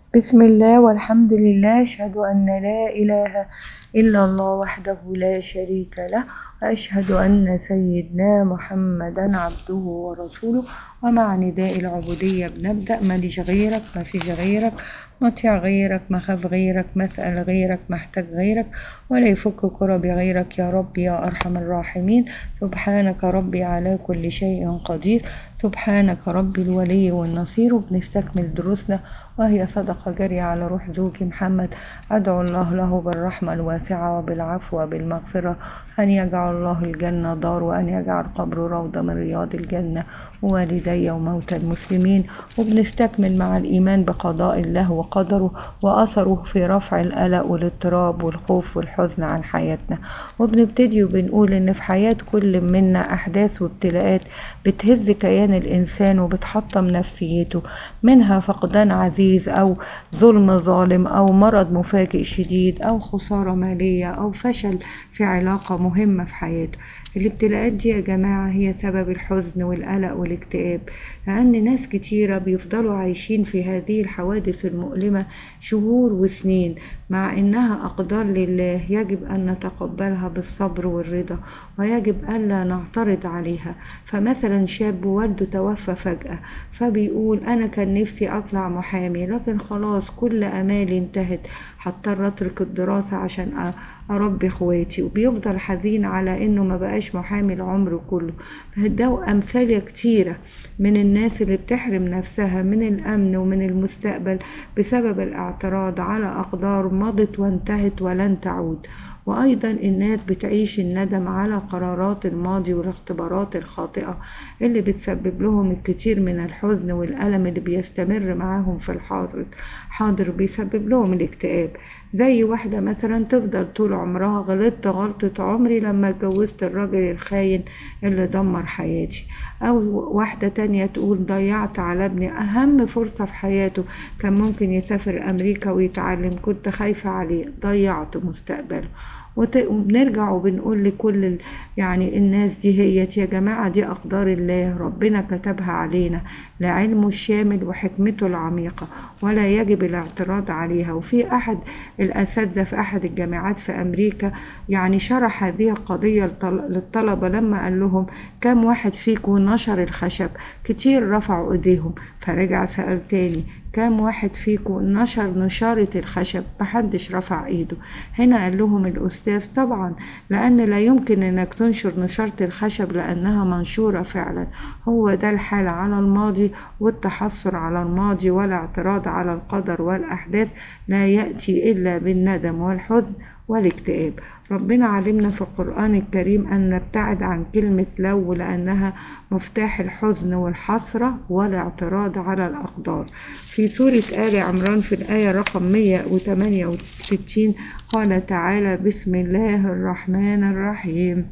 بسم الله والحمد لله أشهد أن لا إله إلا الله وحده لا شريك له وأشهد أن سيدنا محمدا عبده ورسوله ومع نداء العبودية بنبدأ ماليش غيرك ما فيش غيرك مطيع غيرك مخاف غيرك مسأل غيرك محتاج غيرك ولا يفك كربي غيرك يا رب يا أرحم الراحمين سبحانك ربي على كل شيء قدير سبحانك ربي الولي والنصير وبنستكمل دروسنا وهي صدقة جارية على روح زوجي محمد أدعو الله له بالرحمة الواسعة وبالعفو وبالمغفرة أن يجعل الله الجنة دار وأن يجعل قبره روضة من رياض الجنة ووالدي وموتى المسلمين وبنستكمل مع الإيمان بقضاء الله وقدره وأثره في رفع القلق والاضطراب والخوف والحزن عن حياتنا وبنبتدي وبنقول إن في حياة كل منا أحداث وابتلاءات بتهز كيان الإنسان وبتحطم نفسيته منها فقدان عزيز أو ظلم ظالم أو مرض مفاجئ شديد أو خسارة مالية أو فشل في علاقة مهمة في حياته الابتلاءات دي يا جماعة هي سبب الحزن والقلق والاكتئاب لأن ناس كتيرة بيفضلوا عايشين في هذه الحوادث المؤلمة شهور وسنين مع إنها أقدار لله يجب أن نتقبلها بالصبر والرضا ويجب ألا نعترض عليها فمثلا شاب والده توفى فجأة فبيقول أنا كان نفسي أطلع محامي لكن خلاص كل أمالي انتهت هضطر أترك الدراسة عشان أربي إخواتي وبيفضل حزين على إنه ما بقاش محامي العمر كله فده أمثال كتيرة من الناس اللي بتحرم نفسها من الأمن ومن المستقبل بسبب الاعتراض على أقدار مضت وانتهت ولن تعود وأيضا الناس بتعيش الندم على قرارات الماضي والاختبارات الخاطئة اللي بتسبب لهم الكثير من الحزن والألم اللي بيستمر معاهم في الحاضر حاضر بيسبب لهم الاكتئاب زي واحدة مثلا تفضل طول عمرها غلطت غلطة عمري لما اتجوزت الراجل الخاين اللي دمر حياتي أو واحدة تانية تقول ضيعت على ابني أهم فرصة في حياته كان ممكن يسافر أمريكا ويتعلم كنت خايفة عليه ضيعت مستقبله وبنرجع وبنقول لكل يعني الناس دي هي يا جماعة دي أقدار الله ربنا كتبها علينا لعلمه الشامل وحكمته العميقة ولا يجب الاعتراض عليها وفي أحد الأساتذة في أحد الجامعات في أمريكا يعني شرح هذه القضية للطلبة لما قال لهم كم واحد فيكم نشر الخشب كتير رفعوا ايديهم فرجع سأل تاني كام واحد فيكم نشر نشارة الخشب محدش رفع ايده هنا قال لهم الأستاذ طبعا لأن لا يمكن انك تنشر نشارة الخشب لأنها منشورة فعلا هو ده الحال على الماضي والتحسر على الماضي والاعتراض على القدر والأحداث لا يأتي إلا بالندم والحزن والاكتئاب ربنا علمنا في القرآن الكريم أن نبتعد عن كلمة لو لأنها مفتاح الحزن والحسرة والاعتراض على الأقدار في سورة آل عمران في الآية رقم 168 قال تعالى بسم الله الرحمن الرحيم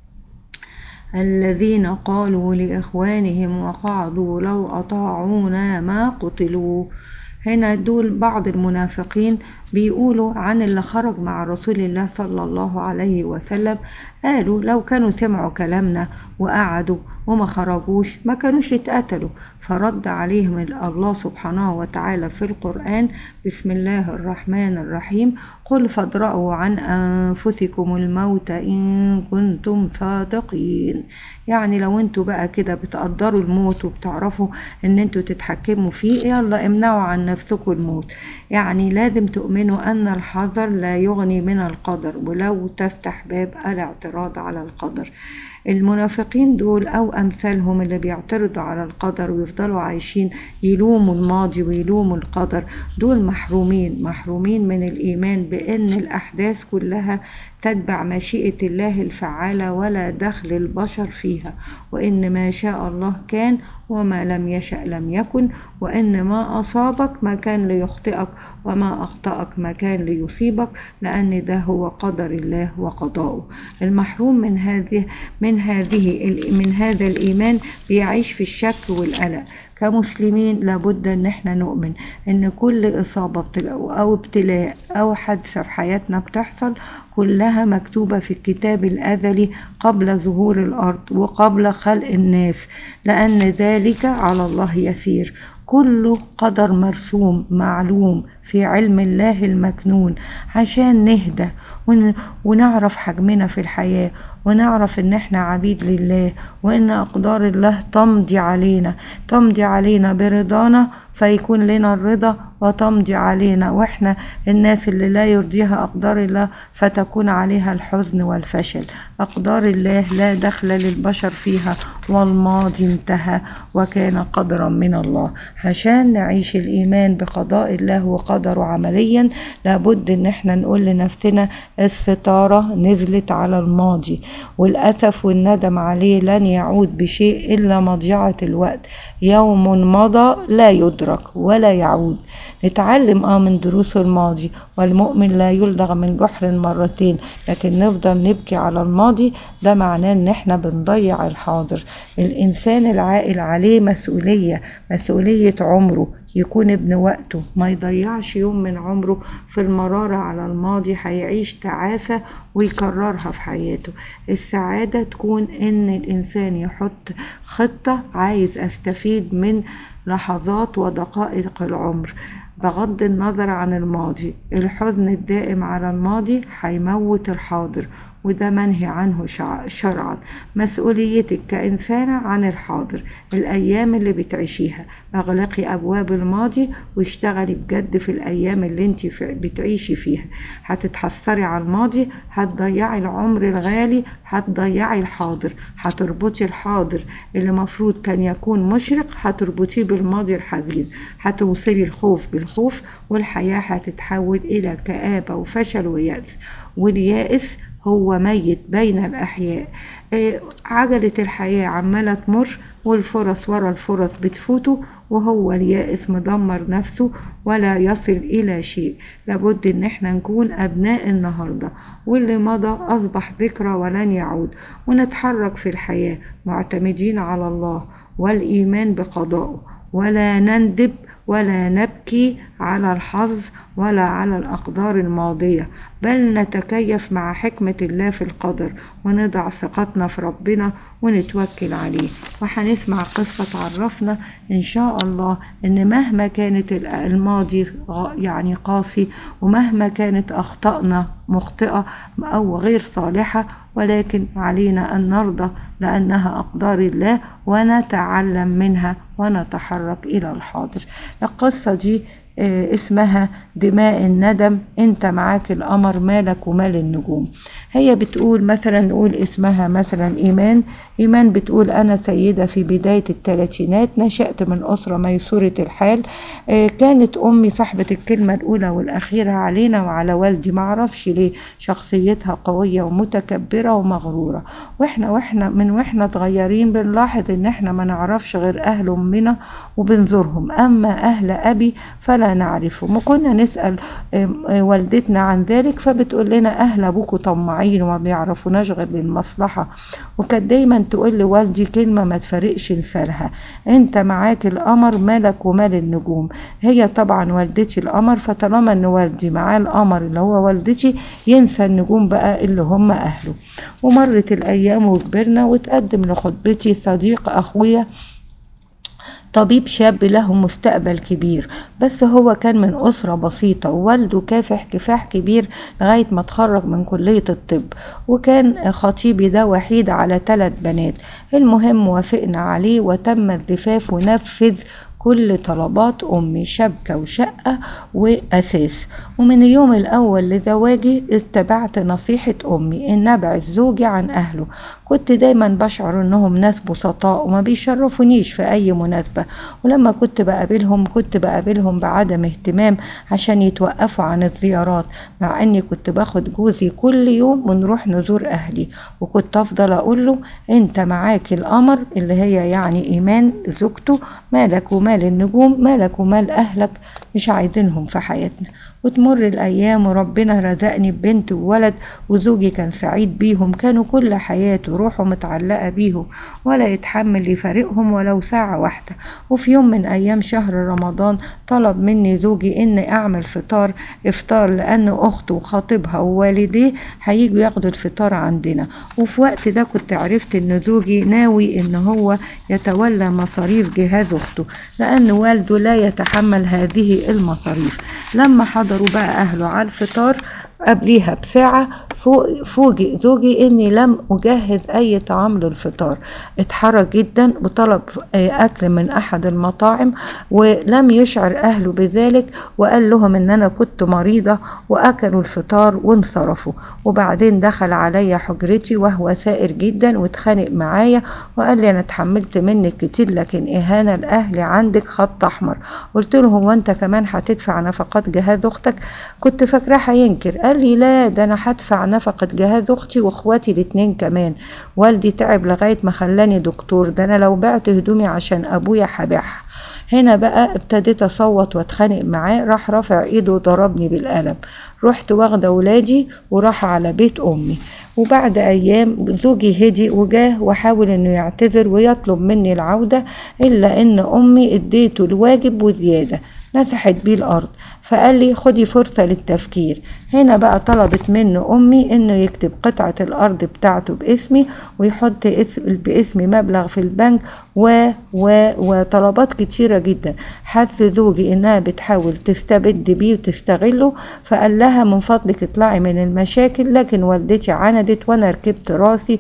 الذين قالوا لإخوانهم وقعدوا لو أطاعونا ما قتلوا هنا دول بعض المنافقين بيقولوا عن اللي خرج مع رسول الله صلى الله عليه وسلم قالوا لو كانوا سمعوا كلامنا وقعدوا وما خرجوش ما كانوش اتقتلوا فرد عليهم الله سبحانه وتعالى في القرآن بسم الله الرحمن الرحيم قل فادرأوا عن أنفسكم الموت إن كنتم صادقين يعني لو انتوا بقى كده بتقدروا الموت وبتعرفوا ان انتوا تتحكموا فيه يلا امنعوا عن نفسكم الموت يعني لازم تؤمنوا ان الحذر لا يغني من القدر ولو تفتح باب الاعتراض على القدر المنافقين دول أو أمثالهم اللي بيعترضوا على القدر ويفضلوا عايشين يلوموا الماضي ويلوموا القدر دول محرومين محرومين من الإيمان بأن الأحداث كلها تتبع مشيئة الله الفعالة ولا دخل البشر فيها وإن ما شاء الله كان وما لم يشأ لم يكن وإن ما أصابك ما كان ليخطئك وما أخطأك ما كان ليصيبك لأن ده هو قدر الله وقضاؤه المحروم من هذه من هذه من هذا الإيمان بيعيش في الشك والقلق كمسلمين لابد ان احنا نؤمن ان كل اصابة او ابتلاء او حادثة في حياتنا بتحصل كلها مكتوبة في الكتاب الازلي قبل ظهور الارض وقبل خلق الناس لان ذلك على الله يسير كله قدر مرسوم معلوم في علم الله المكنون عشان نهدى ونعرف حجمنا في الحياة ونعرف ان احنا عبيد لله وان اقدار الله تمضي علينا تمضي علينا برضانا فيكون لنا الرضا وتمضي علينا واحنا الناس اللي لا يرضيها اقدار الله فتكون عليها الحزن والفشل اقدار الله لا دخل للبشر فيها والماضي انتهى وكان قدرا من الله عشان نعيش الايمان بقضاء الله وقدره عمليا لابد ان احنا نقول لنفسنا الستاره نزلت على الماضي والاسف والندم عليه لن يعود بشيء الا مضيعه الوقت يوم مضى لا يدرك ولا يعود نتعلم اه من دروس الماضي والمؤمن لا يلدغ من جحر مرتين لكن نفضل نبكي على الماضي ده معناه ان احنا بنضيع الحاضر الانسان العاقل عليه مسؤولية مسؤولية عمره يكون ابن وقته ما يضيعش يوم من عمره في المرارة على الماضي هيعيش تعاسة ويكررها في حياته السعادة تكون ان الانسان يحط خطة عايز استفيد من لحظات ودقائق العمر بغض النظر عن الماضي الحزن الدائم على الماضي هيموت الحاضر وده منهي عنه شرعا مسؤوليتك كإنسانة عن الحاضر الأيام اللي بتعيشيها اغلقي أبواب الماضي واشتغلي بجد في الأيام اللي انت بتعيشي فيها هتتحسري على الماضي هتضيعي العمر الغالي هتضيعي الحاضر هتربطي الحاضر اللي مفروض كان يكون مشرق هتربطيه بالماضي الحزين هتوصلي الخوف بالخوف والحياة هتتحول إلى كآبة وفشل ويأس واليائس هو ميت بين الأحياء عجلة الحياة عمالة تمر والفرص ورا الفرص بتفوته وهو اليائس مدمر نفسه ولا يصل إلى شيء لابد إن احنا نكون أبناء النهاردة واللي مضى أصبح ذكرى ولن يعود ونتحرك في الحياة معتمدين على الله والإيمان بقضائه ولا نندب ولا نبكي على الحظ ولا على الأقدار الماضية بل نتكيف مع حكمة الله في القدر ونضع ثقتنا في ربنا ونتوكل عليه وهنسمع قصة تعرفنا إن شاء الله إن مهما كانت الماضي يعني قاسي ومهما كانت أخطائنا مخطئة أو غير صالحة ولكن علينا أن نرضى لأنها أقدار الله ونتعلم منها ونتحرك إلى الحاضر القصة دي اسمها دماء الندم انت معاك القمر مالك ومال النجوم هي بتقول مثلا نقول اسمها مثلا ايمان ايمان بتقول انا سيدة في بداية الثلاثينات نشأت من اسرة ميسورة الحال كانت امي صاحبة الكلمة الاولى والاخيرة علينا وعلى والدي معرفش ليه شخصيتها قوية ومتكبرة ومغرورة واحنا واحنا من واحنا صغيرين بنلاحظ ان احنا ما نعرفش غير اهل امنا وبنزورهم اما اهل ابي فلا نعرفهم وكنا نسأل والدتنا عن ذلك فبتقول لنا اهل ابوكوا طماعين وما بيعرفوناش غير للمصلحة وكانت دايما تقول لوالدي كلمة ما تفرقش لسانها انت معاك القمر مالك ومال النجوم هي طبعا والدتي القمر فطالما ان والدي معاه القمر اللي هو والدتي ينسى النجوم بقى اللي هم اهله ومرت الايام وكبرنا وتقدم لخطبتي صديق اخويا طبيب شاب له مستقبل كبير بس هو كان من أسرة بسيطة ووالده كافح كفاح كبير لغاية ما اتخرج من كلية الطب وكان خطيبي ده وحيد على ثلاث بنات المهم وافقنا عليه وتم الزفاف ونفذ كل طلبات أمي شبكة وشقة وأساس ومن اليوم الأول لزواجي اتبعت نصيحة أمي إن أبعد زوجي عن أهله كنت دايما بشعر إنهم ناس بسطاء وما بيشرفونيش في أي مناسبة ولما كنت بقابلهم كنت بقابلهم بعدم اهتمام عشان يتوقفوا عن الزيارات مع إني كنت باخد جوزي كل يوم ونروح نزور أهلي وكنت أفضل أقول له أنت معاك القمر اللي هي يعني إيمان زوجته مالك ومال النجوم مالك ومال أهلك مش عايزينهم في حياتنا وتمر الأيام وربنا رزقني ببنت وولد وزوجي كان سعيد بيهم كانوا كل حياته روحه متعلقة بيهم ولا يتحمل يفارقهم ولو ساعة واحدة وفي يوم من أيام شهر رمضان طلب مني زوجي إني أعمل فطار إفطار لأن أخته وخطيبها ووالديه هيجوا ياخدوا الفطار عندنا وفي وقت ده كنت عرفت إن زوجي ناوي إن هو يتولى مصاريف جهاز أخته لأن والده لا يتحمل هذه المصاريف لما حضروا بقى أهله على الفطار قبليها بساعة فوجئ زوجي اني لم اجهز اي طعام للفطار اتحرك جدا وطلب اكل من احد المطاعم ولم يشعر اهله بذلك وقال لهم ان انا كنت مريضة واكلوا الفطار وانصرفوا وبعدين دخل عليا حجرتي وهو سائر جدا واتخانق معايا وقال لي انا اتحملت منك كتير لكن اهانة لاهلي عندك خط احمر قلت له هو انت كمان هتدفع نفقات جهاز اختك كنت فاكراه هينكر قال لي لا ده انا هدفع نفقة جهاز اختي واخواتي الاتنين كمان والدي تعب لغاية ما خلاني دكتور ده انا لو بعت هدومي عشان ابويا هبيعها هنا بقى ابتديت اصوت واتخانق معاه راح رافع ايده وضربني بالقلم رحت واخده ولادي وراح على بيت امي وبعد ايام زوجي هدي وجاه وحاول انه يعتذر ويطلب مني العودة الا ان امي اديته الواجب وزيادة مسحت بيه الارض فقال لي خدي فرصة للتفكير هنا بقى طلبت منه أمي إنه يكتب قطعة الأرض بتاعته باسمي ويحط اسم باسمي مبلغ في البنك و و وطلبات كتيرة جدا حس زوجي إنها بتحاول تستبد بيه وتستغله فقال لها من فضلك اطلعي من المشاكل لكن والدتي عندت وأنا ركبت راسي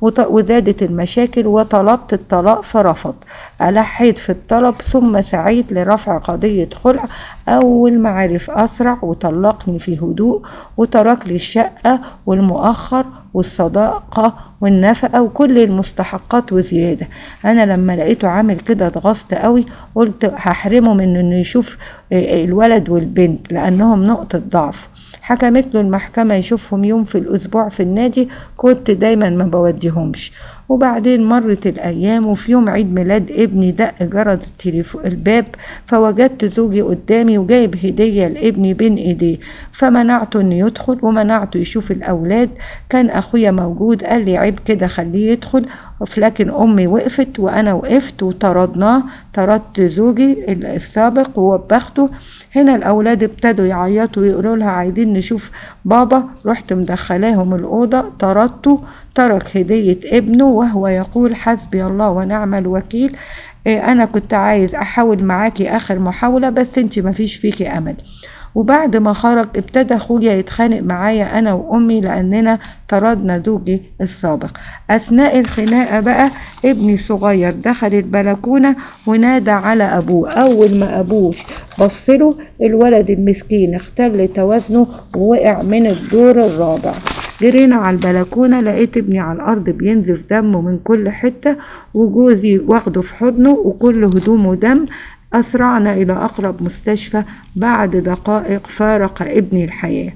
وزادت المشاكل وطلبت الطلاق فرفض ألحيت في الطلب ثم سعيت لرفع قضية خلع أول ما عرف أسرع وطلقني في هدوء وترك لي الشقة والمؤخر والصداقة والنفقة وكل المستحقات وزيادة أنا لما لقيته عامل كده اتغصت قوي قلت هحرمه من إنه يشوف الولد والبنت لأنهم نقطة ضعف حكمت له المحكمة يشوفهم يوم في الأسبوع في النادي كنت دايما ما بوديهمش وبعدين مرت الأيام وفي يوم عيد ميلاد ابني دق جرس التليفون الباب فوجدت زوجي قدامي وجايب هدية لابني بين ايديه فمنعته انه يدخل ومنعته يشوف الأولاد كان أخويا موجود قال لي عيب كده خليه يدخل لكن أمي وقفت وأنا وقفت وطردناه طردت زوجي السابق ووبخته هنا الأولاد ابتدوا يعيطوا ويقولوا لها عايزين نشوف بابا رحت مدخلاهم الأوضة طردته ترك هدية ابنه وهو يقول حسبي الله ونعم الوكيل أنا كنت عايز أحاول معاكي آخر محاولة بس انت مفيش فيكي أمل وبعد ما خرج ابتدى اخويا يتخانق معايا انا وامي لاننا طردنا زوجي السابق اثناء الخناقه بقى ابني الصغير دخل البلكونه ونادى على ابوه اول ما ابوه بصله الولد المسكين اختل توازنه ووقع من الدور الرابع جرينا على البلكونه لقيت ابني على الارض بينزف دمه من كل حته وجوزي واخده في حضنه وكل هدومه دم أسرعنا إلى أقرب مستشفى بعد دقائق فارق ابني الحياة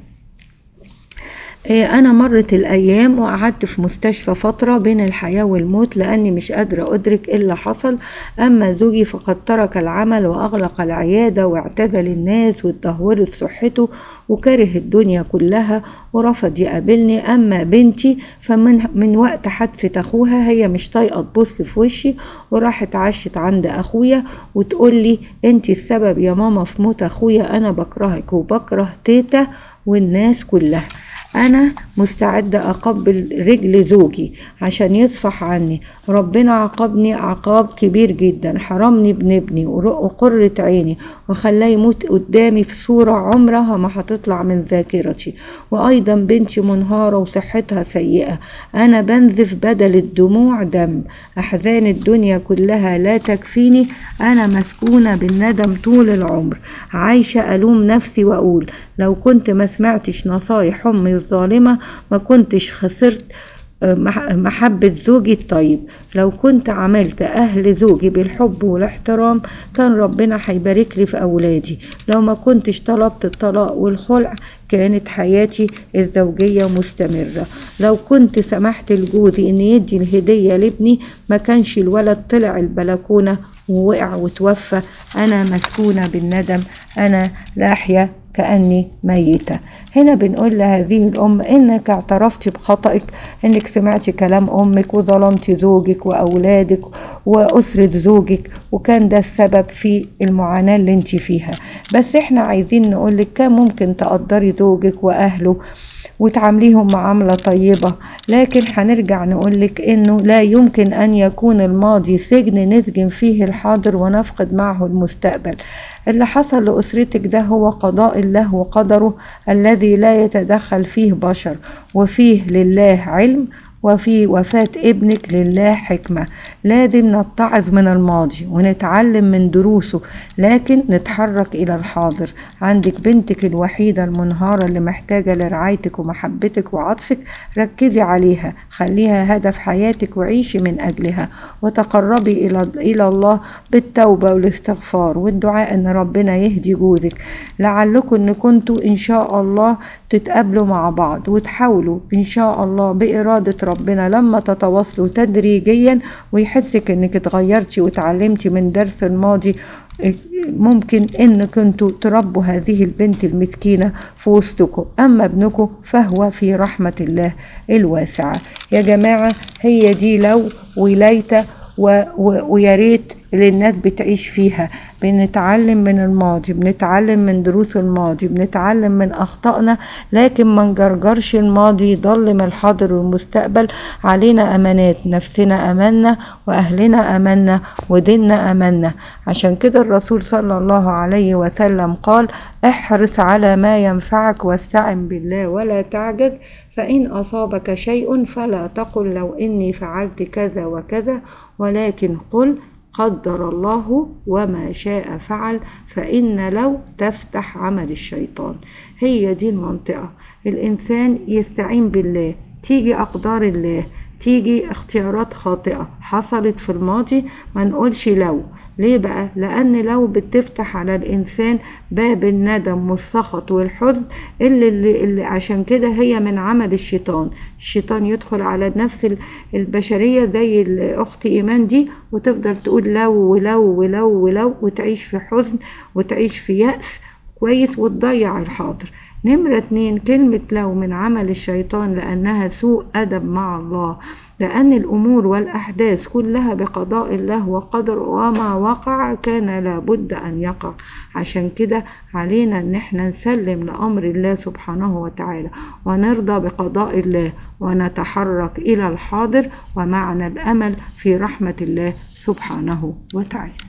أنا مرت الأيام وقعدت في مستشفى فترة بين الحياة والموت لأني مش قادرة أدرك إيه اللي حصل أما زوجي فقد ترك العمل وأغلق العيادة واعتزل الناس واتدهورت صحته وكره الدنيا كلها ورفض يقابلني أما بنتي فمن من وقت حادثة أخوها هي مش طايقة تبص في وشي وراحت عاشت عند أخويا وتقول لي أنت السبب يا ماما في موت أخويا أنا بكرهك وبكره تيتا والناس كلها أنا مستعدة أقبل رجل زوجي عشان يصفح عني ربنا عاقبني عقاب كبير جدا حرمني ابن ابني وقرة عيني وخلاه يموت قدامي في صورة عمرها ما هتطلع من ذاكرتي وأيضا بنتي منهارة وصحتها سيئة أنا بنزف بدل الدموع دم أحزان الدنيا كلها لا تكفيني أنا مسكونة بالندم طول العمر عايشة ألوم نفسي وأقول لو كنت ما سمعتش نصايح أمي الظالمة ما كنتش خسرت محبة زوجي الطيب لو كنت عملت أهل زوجي بالحب والاحترام كان ربنا هيبارك لي في أولادي لو ما كنتش طلبت الطلاق والخلع كانت حياتي الزوجية مستمرة لو كنت سمحت لجوزي إن يدي الهدية لابني ما كانش الولد طلع البلكونة ووقع وتوفى أنا مسكونة بالندم أنا لا أحيا كأني ميتة هنا بنقول لهذه الأم إنك اعترفتي بخطئك إنك سمعتي كلام أمك وظلمتي زوجك وأولادك وأسرة زوجك وكان ده السبب في المعاناة اللي انت فيها بس احنا عايزين نقولك كان ممكن تقدري زوجك وأهله وتعامليهم معاملة طيبة لكن هنرجع نقولك انه لا يمكن ان يكون الماضي سجن نسجن فيه الحاضر ونفقد معه المستقبل اللي حصل لأسرتك ده هو قضاء الله وقدره الذي لا يتدخل فيه بشر وفيه لله علم وفي وفاة ابنك لله حكمة لازم نتعظ من الماضي ونتعلم من دروسه لكن نتحرك إلى الحاضر عندك بنتك الوحيدة المنهارة اللي محتاجة لرعايتك ومحبتك وعطفك ركزي عليها خليها هدف حياتك وعيشي من أجلها وتقربي إلى إلى الله بالتوبة والاستغفار والدعاء أن ربنا يهدي جوزك لعلكم أن كنتوا إن شاء الله تتقابلوا مع بعض وتحاولوا إن شاء الله بإرادة ربنا لما تتواصلوا تدريجيا ويحسك انك اتغيرتي وتعلمتي من درس الماضي ممكن ان كنتوا تربوا هذه البنت المسكينة في وسطكم اما ابنكم فهو في رحمة الله الواسعة يا جماعة هي دي لو وليت ويا ريت اللي الناس بتعيش فيها بنتعلم من الماضي بنتعلم من دروس الماضي بنتعلم من اخطائنا لكن ما نجرجرش الماضي يضلم الحاضر والمستقبل علينا امانات نفسنا امنا واهلنا امنا وديننا امنا عشان كده الرسول صلى الله عليه وسلم قال احرص على ما ينفعك واستعن بالله ولا تعجز فإن أصابك شيء فلا تقل لو إني فعلت كذا وكذا ولكن قل قدر الله وما شاء فعل فإن لو تفتح عمل الشيطان هي دي المنطقة الإنسان يستعين بالله تيجي أقدار الله تيجي اختيارات خاطئة حصلت في الماضي ما نقولش لو ليه بقى لان لو بتفتح على الانسان باب الندم والسخط والحزن اللي, اللي, اللي عشان كده هي من عمل الشيطان الشيطان يدخل على نفس البشريه زي الاخت ايمان دي وتفضل تقول لو ولو ولو ولو وتعيش في حزن وتعيش في يأس كويس وتضيع الحاضر نمرة اتنين كلمة لو من عمل الشيطان لأنها سوء أدب مع الله لأن الأمور والأحداث كلها بقضاء الله وقدر وما وقع كان لابد أن يقع عشان كده علينا أن احنا نسلم لأمر الله سبحانه وتعالى ونرضى بقضاء الله ونتحرك إلى الحاضر ومعنا الأمل في رحمة الله سبحانه وتعالى